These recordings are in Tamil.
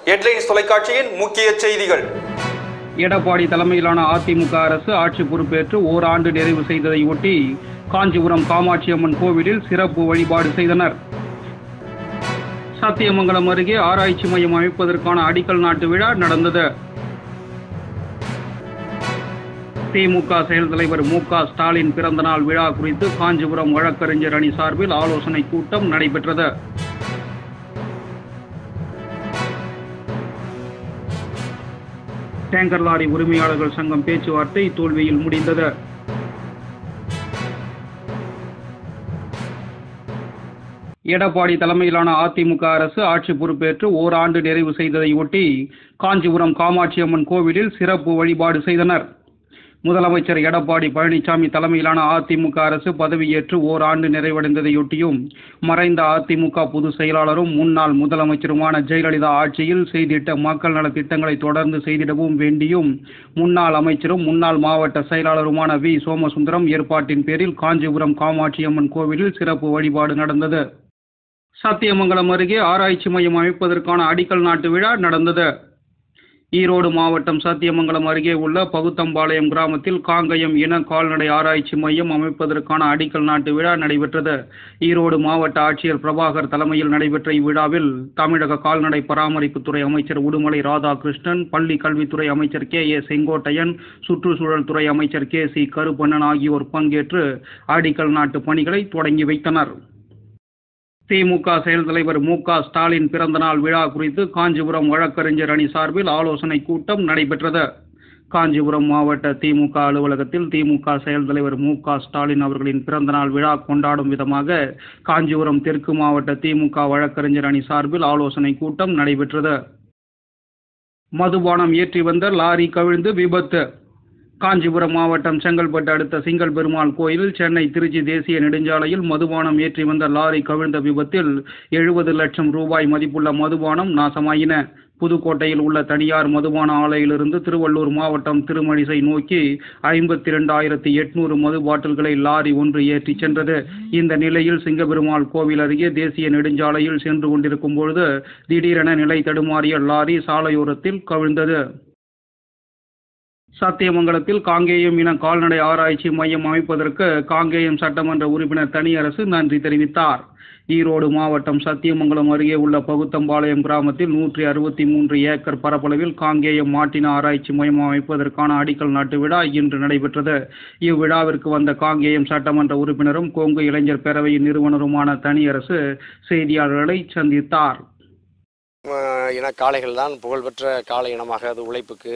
ஹெட்லைன்ஸ் தொலைக்காட்சியின் முக்கிய செய்திகள் எடப்பாடி தலைமையிலான அதிமுக அரசு ஆட்சி பொறுப்பேற்று ஓராண்டு நிறைவு செய்ததை ஒட்டி காஞ்சிபுரம் காமாட்சியம்மன் கோவிலில் சிறப்பு வழிபாடு செய்தனர் சத்தியமங்கலம் அருகே ஆராய்ச்சி மையம் அமைப்பதற்கான அடிக்கல் நாட்டு விழா நடந்தது திமுக செயல் தலைவர் மு க ஸ்டாலின் பிறந்தநாள் விழா குறித்து காஞ்சிபுரம் வழக்கறிஞர் அணி சார்பில் ஆலோசனை கூட்டம் நடைபெற்றது டேங்கர் லாரி உரிமையாளர்கள் சங்கம் பேச்சுவார்த்தை தோல்வியில் முடிந்தது எடப்பாடி தலைமையிலான அதிமுக அரசு ஆட்சி பொறுப்பேற்று ஓராண்டு நிறைவு செய்ததை ஒட்டி காஞ்சிபுரம் காமாட்சியம்மன் கோவிலில் சிறப்பு வழிபாடு செய்தனர் முதலமைச்சர் எடப்பாடி பழனிசாமி தலைமையிலான அதிமுக அரசு பதவியேற்று ஓராண்டு நிறைவடைந்ததையொட்டியும் மறைந்த அதிமுக பொதுச் செயலாளரும் முன்னாள் முதலமைச்சருமான ஜெயலலிதா ஆட்சியில் செய்திட்ட மக்கள் நலத் திட்டங்களை தொடர்ந்து செய்திடவும் வேண்டியும் முன்னாள் அமைச்சரும் முன்னாள் மாவட்ட செயலாளருமான வி சோமசுந்தரம் ஏற்பாட்டின் பேரில் காஞ்சிபுரம் காமாட்சியம்மன் கோவிலில் சிறப்பு வழிபாடு நடந்தது சத்தியமங்கலம் அருகே ஆராய்ச்சி மையம் அமைப்பதற்கான அடிக்கல் நாட்டு விழா நடந்தது ஈரோடு மாவட்டம் சத்தியமங்கலம் அருகே உள்ள பகுத்தம்பாளையம் கிராமத்தில் காங்கயம் இன கால்நடை ஆராய்ச்சி மையம் அமைப்பதற்கான அடிக்கல் நாட்டு விழா நடைபெற்றது ஈரோடு மாவட்ட ஆட்சியர் பிரபாகர் தலைமையில் நடைபெற்ற இவ்விழாவில் தமிழக கால்நடை பராமரிப்புத்துறை அமைச்சர் உடுமலை ராதாகிருஷ்ணன் பள்ளி கல்வித்துறை அமைச்சர் கே ஏ செங்கோட்டையன் சுற்றுச்சூழல் துறை அமைச்சர் கே சி கருப்பண்ணன் ஆகியோர் பங்கேற்று அடிக்கல் நாட்டு பணிகளை தொடங்கி வைத்தனர் திமுக செயல் தலைவர் மு க ஸ்டாலின் பிறந்தநாள் விழா குறித்து காஞ்சிபுரம் வழக்கறிஞர் அணி சார்பில் ஆலோசனை கூட்டம் நடைபெற்றது காஞ்சிபுரம் மாவட்ட திமுக அலுவலகத்தில் திமுக செயல் தலைவர் மு க ஸ்டாலின் அவர்களின் பிறந்தநாள் விழா கொண்டாடும் விதமாக காஞ்சிபுரம் தெற்கு மாவட்ட திமுக வழக்கறிஞர் அணி சார்பில் ஆலோசனை கூட்டம் நடைபெற்றது மதுபானம் ஏற்றி வந்த லாரி கவிழ்ந்து விபத்து காஞ்சிபுரம் மாவட்டம் செங்கல்பட்டு அடுத்த சிங்கல் பெருமாள் கோயிலில் சென்னை திருச்சி தேசிய நெடுஞ்சாலையில் மதுபானம் ஏற்றி வந்த லாரி கவிழ்ந்த விபத்தில் எழுபது லட்சம் ரூபாய் மதிப்புள்ள மதுபானம் நாசமாயின புதுக்கோட்டையில் உள்ள தனியார் மதுபான ஆலையிலிருந்து திருவள்ளூர் மாவட்டம் திருமழிசை நோக்கி ஐம்பத்தி இரண்டாயிரத்தி எட்நூறு மது பாட்டில்களை லாரி ஒன்று ஏற்றிச் சென்றது இந்த நிலையில் சிங்கபெருமாள் கோவில் அருகே தேசிய நெடுஞ்சாலையில் சென்று கொண்டிருக்கும் பொழுது திடீரென நிலை தடுமாறிய லாரி சாலையோரத்தில் கவிழ்ந்தது சத்தியமங்கலத்தில் காங்கேயம் இன கால்நடை ஆராய்ச்சி மையம் அமைப்பதற்கு காங்கேயம் சட்டமன்ற உறுப்பினர் தனியரசு நன்றி தெரிவித்தார் ஈரோடு மாவட்டம் சத்தியமங்கலம் அருகே உள்ள பகுத்தம்பாளையம் கிராமத்தில் நூற்றி அறுபத்தி மூன்று ஏக்கர் பரப்பளவில் காங்கேயம் மாட்டின ஆராய்ச்சி மையம் அமைப்பதற்கான அடிக்கல் நாட்டு விழா இன்று நடைபெற்றது இவ்விழாவிற்கு வந்த காங்கேயம் சட்டமன்ற உறுப்பினரும் கொங்கு இளைஞர் பேரவையின் நிறுவனருமான தனியரசு செய்தியாளர்களை சந்தித்தார் அஹ் இன காளைகள் தான் புகழ்பெற்ற காளை இனமாக அது உழைப்புக்கு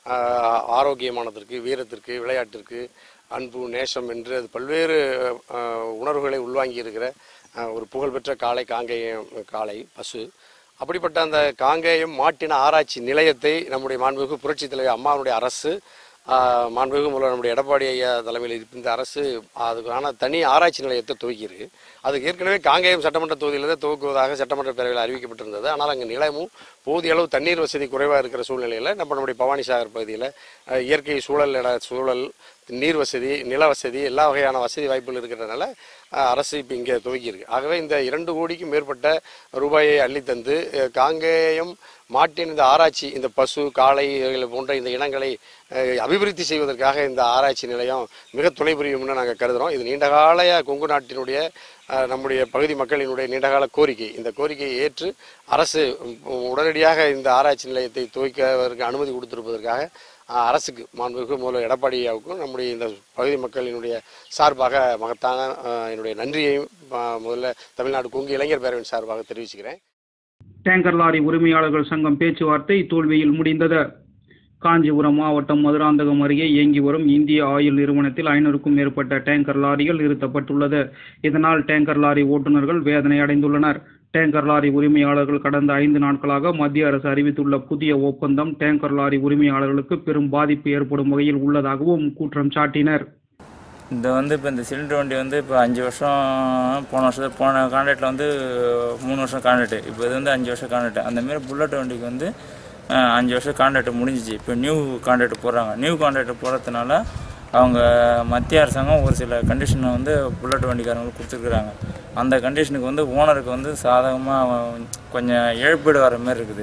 அஹ் ஆரோக்கியமானதற்கு வீரத்திற்கு விளையாட்டிற்கு அன்பு நேசம் என்று அது பல்வேறு அஹ், உணர்வுகளை உள்வாங்கி இருக்கிற அஹ், ஒரு புகழ்பெற்ற காளை காங்கேயம் காளை பசு அப்படிப்பட்ட அந்த காங்கேயம் மாட்டின ஆராய்ச்சி நிலையத்தை நம்முடைய மாண்புமிகு புரட்சித் தலைவர் அம்மாவுடைய அரசு ஆஹ், மாண்புமிகு முதல்வர் நம்முடைய எடப்பாடி ஐயா தலைமையில் இருந்த அரசு அதுக்கான தனி ஆராய்ச்சி நிலையத்தை துவக்கியிருக்கு அதுக்கு ஏற்கனவே காங்கேயம் சட்டமன்ற தொகுதியிலிருந்து துவக்குவதாக சட்டமன்ற பேரவையில் அறிவிக்கப்பட்டிருந்தது ஆனால் அங்கே நிலமும் போதிய அளவு தண்ணீர் வசதி குறைவாக இருக்கிற சூழ்நிலையில் நம்ம நம்முடைய பவானி சாகர் பகுதியில் அஹ், இயற்கை சூழல் இட சூழல் நீர் வசதி நில வசதி எல்லா வகையான வசதி வாய்ப்புகள் இருக்கிறதுனால அஹ், அரசு இப்போ இங்கே துவக்கியிருக்கு ஆகவே இந்த இரண்டு கோடிக்கும் மேற்பட்ட ரூபாயை அள்ளித்தந்து அஹ், காங்கேயம் மாட்டின் இந்த ஆராய்ச்சி இந்த பசு காளை இவைகள் போன்ற இந்த இனங்களை அஹ், அபிவிருத்தி செய்வதற்காக இந்த ஆராய்ச்சி நிலையம் மிக துணை புரியும்னு நாங்கள் கருதுகிறோம் இது நீண்டகால கொங்கு நாட்டினுடைய அஹ், நம்முடைய பகுதி மக்களினுடைய நீண்டகால கோரிக்கை இந்த கோரிக்கையை ஏற்று அரசு உம், உடனடியாக இந்த ஆராய்ச்சி நிலையத்தை துவக்குவதற்கு அனுமதி கொடுத்திருப்பதற்காக அஹ், அரசுக்கு மாண்புமிகு முதல்வர் எடப்பாடி ஐயாவுக்கும் நம்முடைய இந்த பகுதி மக்களினுடைய சார்பாக மகத்தான அஹ், என்னுடைய நன்றியையும் அஹ், முதல்ல தமிழ்நாடு கொங்கு இளைஞர் பேரவையின் சார்பாக தெரிவிச்சுக்கிறேன் டேங்கர் லாரி உரிமையாளர்கள் சங்கம் பேச்சுவார்த்தை தோல்வியில் முடிந்தது காஞ்சிபுரம் மாவட்டம் மதுராந்தகம் அருகே இயங்கி வரும் இந்திய ஆயில் நிறுவனத்தில் ஐநூறுக்கும் மேற்பட்ட டேங்கர் லாரிகள் நிறுத்தப்பட்டுள்ளது இதனால் டேங்கர் லாரி ஓட்டுநர்கள் வேதனை அடைந்துள்ளனர் டேங்கர் லாரி உரிமையாளர்கள் கடந்த ஐந்து நாட்களாக மத்திய அரசு அறிவித்துள்ள புதிய ஒப்பந்தம் டேங்கர் லாரி உரிமையாளர்களுக்கு பெரும் பாதிப்பு ஏற்படும் வகையில் உள்ளதாகவும் குற்றம் சாட்டினர் இந்த வந்து இப்போ இந்த சிலிண்டர் வண்டி வந்து இப்போ அஞ்சு வருஷம் போன வருஷம் போன கான்ட்ராக்டில் வந்து மூணு வருஷம் கான்ட்ராக்ட் இப்போ இது வந்து அஞ்சு வருஷம் கான்ட்ராக்ட் அந்த மாதிரி புல்லட் வண்டிக்கு வந்து அஹ், அஞ்சு வருஷம் கான்ட்ராக்ட் முடிஞ்சிச்சு இப்போ நியூ கான்ட்ராக்ட் போடுறாங்க நியூ கான்ட்ராக்ட் போடுறதுனால அவங்க மத்திய அரசாங்கம் ஒரு சில கண்டிஷனை வந்து புல்லட் வண்டிக்காரங்களுக்கு கொடுத்துருக்குறாங்க அந்த கண்டிஷனுக்கு வந்து ஓனருக்கு வந்து சாதகமாக கொஞ்சம் இழப்பீடு வர மாதிரி இருக்குது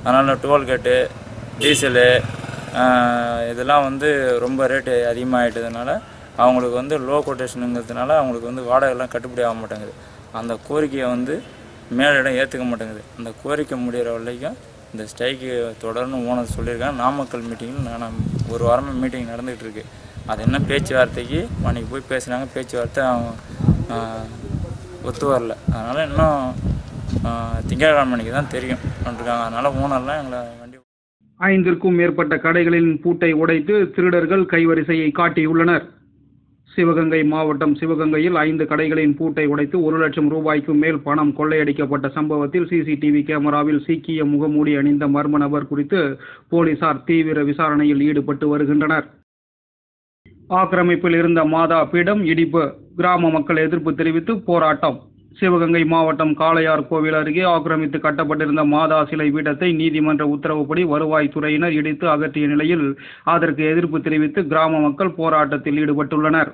அதனால் டோல்கேட்டு டீசலு ஆஹ், இதெல்லாம் வந்து ரொம்ப ரேட்டு அதிகமாகிட்டதுனால அவங்களுக்கு வந்து லோ கொட்டேஷனுங்கிறதுனால அவங்களுக்கு வந்து வாடகைலாம் கட்டுப்படி ஆக மாட்டேங்குது அந்த கோரிக்கையை வந்து மேலிடம் ஏற்றுக்க மாட்டேங்குது அந்த கோரிக்கை முடிகிற வரைக்கும் இந்த ஸ்ட்ரைக்கு தொடர்ந்து ஓனர் சொல்லியிருக்காங்க நாமக்கல் மீட்டிங்கில் நான் ஒரு வாரமாக மீட்டிங் நடந்துகிட்டு இருக்கு அது என்ன பேச்சுவார்த்தைக்கு அன்றைக்கி போய் பேசினாங்க பேச்சுவார்த்தை அவங்க ஆஹ், ஒத்து வரல அதனால் இன்னும் ஆஹ், திங்கட்கிழமை அன்னைக்கு தான் தெரியும் பண்ணிருக்காங்க அதனால் ஓனர்லாம் எங்களை வண்டி ஐந்திற்கும் மேற்பட்ட கடைகளின் பூட்டை உடைத்து திருடர்கள் கைவரிசையை காட்டியுள்ளனர் சிவகங்கை மாவட்டம் சிவகங்கையில் ஐந்து கடைகளின் பூட்டை உடைத்து ஒரு லட்சம் ரூபாய்க்கும் மேல் பணம் கொள்ளையடிக்கப்பட்ட சம்பவத்தில் சிசிடிவி கேமராவில் சீக்கிய முகமூடி அணிந்த மர்ம நபர் குறித்து போலீசார் தீவிர விசாரணையில் ஈடுபட்டு வருகின்றனர் ஆக்கிரமிப்பில் இருந்த மாதா பீடம் இடிப்பு கிராம மக்கள் எதிர்ப்பு தெரிவித்து போராட்டம் சிவகங்கை மாவட்டம் காளையார் கோவில் அருகே ஆக்கிரமித்து கட்டப்பட்டிருந்த மாதா சிலை பீடத்தை நீதிமன்ற உத்தரவுப்படி வருவாய்த்துறையினர் இடித்து அகற்றிய நிலையில் அதற்கு எதிர்ப்பு தெரிவித்து கிராம மக்கள் போராட்டத்தில் ஈடுபட்டுள்ளனர்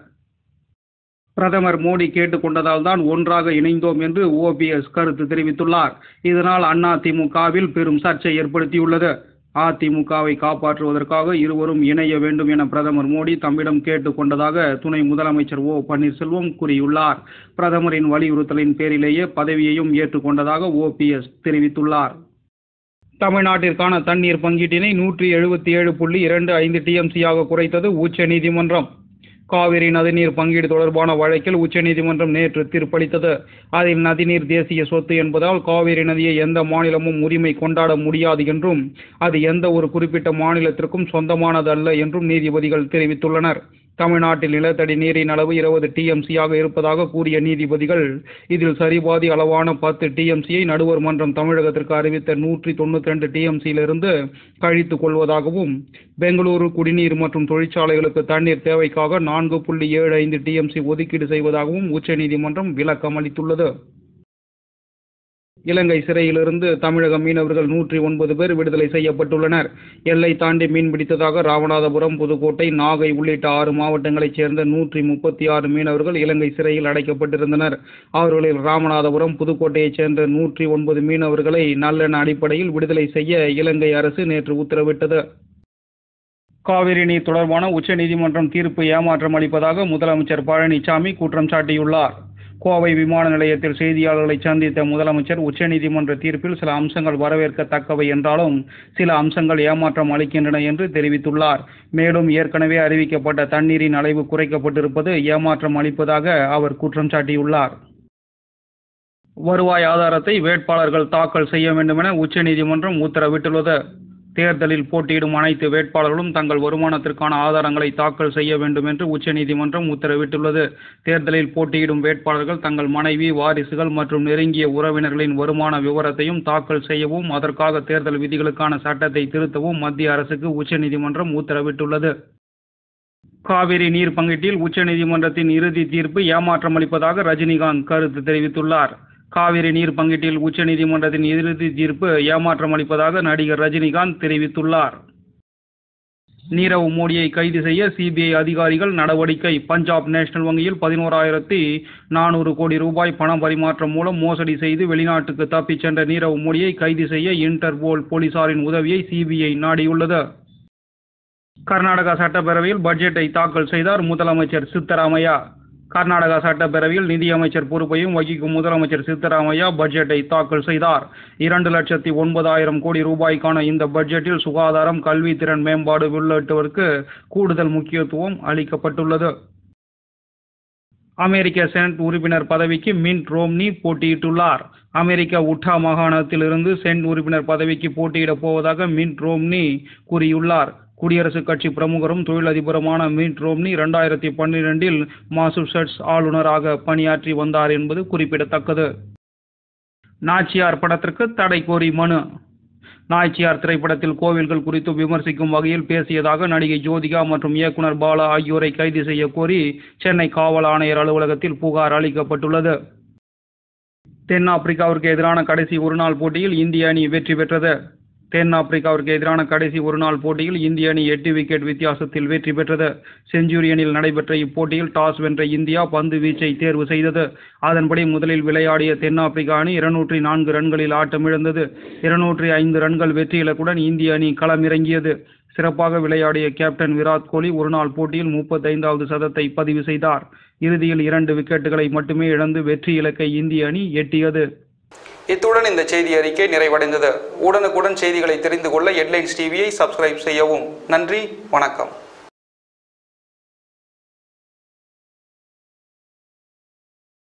பிரதமர் மோடி கேட்டுக்கொண்டதால் தான் ஒன்றாக இணைந்தோம் என்று ஓபிஎஸ் கருத்து தெரிவித்துள்ளார் இதனால் அதிமுகவில் பெரும் சர்ச்சை ஏற்படுத்தியுள்ளது அதிமுகவை காப்பாற்றுவதற்காக இருவரும் இணைய வேண்டும் என பிரதமர் மோடி தம்மிடம் கேட்டுக்கொண்டதாக துணை முதலமைச்சர் ஓ பன்னீர்செல்வம் கூறியுள்ளார் பிரதமரின் வலியுறுத்தலின் பேரிலேயே பதவியையும் ஏற்றுக்கொண்டதாக ஓபிஎஸ் தெரிவித்துள்ளார் தமிழ்நாட்டிற்கான தண்ணீர் பங்கீட்டினை நூற்றி எழுபத்தி ஏழு புள்ளி இரண்டு ஐந்து டிஎம்சியாக குறைத்தது உச்சநீதிமன்றம் காவிரி நதிநீர் பங்கீடு தொடர்பான வழக்கில் உச்சநீதிமன்றம் நேற்று தீர்ப்பளித்தது அதில் நதிநீர் தேசிய சொத்து என்பதால் காவிரி நதியை எந்த மாநிலமும் உரிமை கொண்டாட முடியாது என்றும் அது எந்த ஒரு குறிப்பிட்ட மாநிலத்திற்கும் சொந்தமானதல்ல என்றும் நீதிபதிகள் தெரிவித்துள்ளனர் தமிழ்நாட்டில் நிலத்தடி நீரின் அளவு இருபது டிஎம்சியாக இருப்பதாக கூறிய நீதிபதிகள் இதில் சரிபாதி அளவான பத்து டிஎம்சியை நடுவர் மன்றம் தமிழகத்திற்கு அறிவித்த நூற்றி தொண்ணூற்றி ரெண்டு டிஎம்சியிலிருந்து கழித்துக் கொள்வதாகவும் பெங்களூரு குடிநீர் மற்றும் தொழிற்சாலைகளுக்கு தண்ணீர் தேவைக்காக நான்கு புள்ளி ஏழு ஐந்து டிஎம்சி ஒதுக்கீடு செய்வதாகவும் உச்சநீதிமன்றம் விளக்கம் அளித்துள்ளது இலங்கை சிறையிலிருந்து தமிழக மீனவர்கள் நூற்றி ஒன்பது பேர் விடுதலை செய்யப்பட்டுள்ளனர் எல்லை தாண்டி மீன் பிடித்ததாக ராமநாதபுரம் புதுக்கோட்டை நாகை உள்ளிட்ட ஆறு மாவட்டங்களைச் சேர்ந்த நூற்றி முப்பத்தி ஆறு மீனவர்கள் இலங்கை சிறையில் அடைக்கப்பட்டிருந்தனர் அவர்களில் ராமநாதபுரம் புதுக்கோட்டையைச் சேர்ந்த நூற்றி ஒன்பது மீனவர்களை நல்லெண்ண அடிப்படையில் விடுதலை செய்ய இலங்கை அரசு நேற்று உத்தரவிட்டது காவிரி நீர் தொடர்பான உச்சநீதிமன்றம் தீர்ப்பு ஏமாற்றம் அளிப்பதாக முதலமைச்சர் பழனிசாமி குற்றம் சாட்டியுள்ளார் கோவை விமான நிலையத்தில் செய்தியாளர்களை சந்தித்த முதலமைச்சர் உச்சநீதிமன்ற தீர்ப்பில் சில அம்சங்கள் வரவேற்கத்தக்கவை என்றாலும் சில அம்சங்கள் ஏமாற்றம் அளிக்கின்றன என்று தெரிவித்துள்ளார் மேலும் ஏற்கனவே அறிவிக்கப்பட்ட தண்ணீரின் அளவு குறைக்கப்பட்டிருப்பது ஏமாற்றம் அளிப்பதாக அவர் குற்றம் சாட்டியுள்ளார் வருவாய் ஆதாரத்தை வேட்பாளர்கள் தாக்கல் செய்ய வேண்டுமென உச்சநீதிமன்றம் உத்தரவிட்டுள்ளது தேர்தலில் போட்டியிடும் அனைத்து வேட்பாளர்களும் தங்கள் வருமானத்திற்கான ஆதாரங்களை தாக்கல் செய்ய வேண்டும் என்று உச்சநீதிமன்றம் உத்தரவிட்டுள்ளது தேர்தலில் போட்டியிடும் வேட்பாளர்கள் தங்கள் மனைவி வாரிசுகள் மற்றும் நெருங்கிய உறவினர்களின் வருமான விவரத்தையும் தாக்கல் செய்யவும் அதற்காக தேர்தல் விதிகளுக்கான சட்டத்தை திருத்தவும் மத்திய அரசுக்கு உச்சநீதிமன்றம் உத்தரவிட்டுள்ளது காவிரி நீர் பங்கீட்டில் உச்சநீதிமன்றத்தின் இறுதி தீர்ப்பு ஏமாற்றம் அளிப்பதாக ரஜினிகாந்த் கருத்து தெரிவித்துள்ளார் காவிரி நீர் பங்கீட்டில் உச்சநீதிமன்றத்தின் இறுதி தீர்ப்பு ஏமாற்றம் அளிப்பதாக நடிகர் ரஜினிகாந்த் தெரிவித்துள்ளார் நீரவ் மோடியை கைது செய்ய சிபிஐ அதிகாரிகள் நடவடிக்கை பஞ்சாப் நேஷனல் வங்கியில் பதினோராயிரத்தி நானூறு கோடி ரூபாய் பண பரிமாற்றம் மூலம் மோசடி செய்து வெளிநாட்டுக்கு தப்பிச் சென்ற நீரவ் மோடியை கைது செய்ய இன்டர்போல் போலீசாரின் உதவியை சிபிஐ நாடியுள்ளது கர்நாடகா சட்டப்பேரவையில் பட்ஜெட்டை தாக்கல் செய்தார் முதலமைச்சர் சித்தராமையா கர்நாடகா சட்டப்பேரவையில் நிதியமைச்சர் பொறுப்பையும் வகிக்கும் முதலமைச்சர் சித்தராமையா பட்ஜெட்டை தாக்கல் செய்தார் இரண்டு லட்சத்தி ஒன்பதாயிரம் கோடி ரூபாய்க்கான இந்த பட்ஜெட்டில் சுகாதாரம் கல்வி திறன் மேம்பாடு உள்ளிட்டவருக்கு கூடுதல் முக்கியத்துவம் அளிக்கப்பட்டுள்ளது அமெரிக்க செனட் உறுப்பினர் பதவிக்கு மின்ட் ரோம்னி போட்டியிட்டுள்ளார் அமெரிக்க உட்டா மாகாணத்திலிருந்து செனட் உறுப்பினர் பதவிக்கு போட்டியிடப் போவதாக மின்ட் ரோம்னி கூறியுள்ளார் குடியரசுக் கட்சி பிரமுகரும் தொழிலதிபருமான மின்ட் ரோம்னி இரண்டாயிரத்தி பன்னிரெண்டில் மாசூசெட்ஸ் ஆளுநராக பணியாற்றி வந்தார் என்பது குறிப்பிடத்தக்கது நாச்சியார் படத்திற்கு தடை கோரி மனு நாச்சியார் திரைப்படத்தில் கோவில்கள் குறித்து விமர்சிக்கும் வகையில் பேசியதாக நடிகை ஜோதிகா மற்றும் இயக்குனர் பாலா ஆகியோரை கைது செய்ய கோரி சென்னை காவல் ஆணையர் அலுவலகத்தில் புகார் அளிக்கப்பட்டுள்ளது தென்னாப்பிரிக்காவிற்கு எதிரான கடைசி ஒருநாள் போட்டியில் இந்திய அணி வெற்றி பெற்றது தென் ஆப்பிரிக்காவிற்கு எதிரான கடைசி ஒருநாள் போட்டியில் இந்திய அணி எட்டு விக்கெட் வித்தியாசத்தில் வெற்றி பெற்றது செஞ்சுரியனில் நடைபெற்ற இப்போட்டியில் டாஸ் வென்ற இந்தியா பந்து வீச்சை தேர்வு செய்தது அதன்படி முதலில் விளையாடிய தென்னாப்பிரிக்கா அணி இருநூற்றி நான்கு ரன்களில் ஆட்டமிழந்தது இருநூற்றி ஐந்து ரன்கள் வெற்றி இலக்குடன் இந்திய அணி களமிறங்கியது சிறப்பாக விளையாடிய கேப்டன் விராட் கோலி ஒருநாள் போட்டியில் முப்பத்தைந்தாவது சதத்தை பதிவு செய்தார் இறுதியில் இரண்டு விக்கெட்டுகளை மட்டுமே இழந்து வெற்றி இலக்கை இந்திய அணி எட்டியது இத்துடன் இந்த செய்தி அறிக்கை நிறைவடைந்தது உடனுக்குடன் செய்திகளை தெரிந்து கொள்ள ஹெட்லைன்ஸ் டிவியை சப்ஸ்கிரைப் செய்யவும் நன்றி வணக்கம்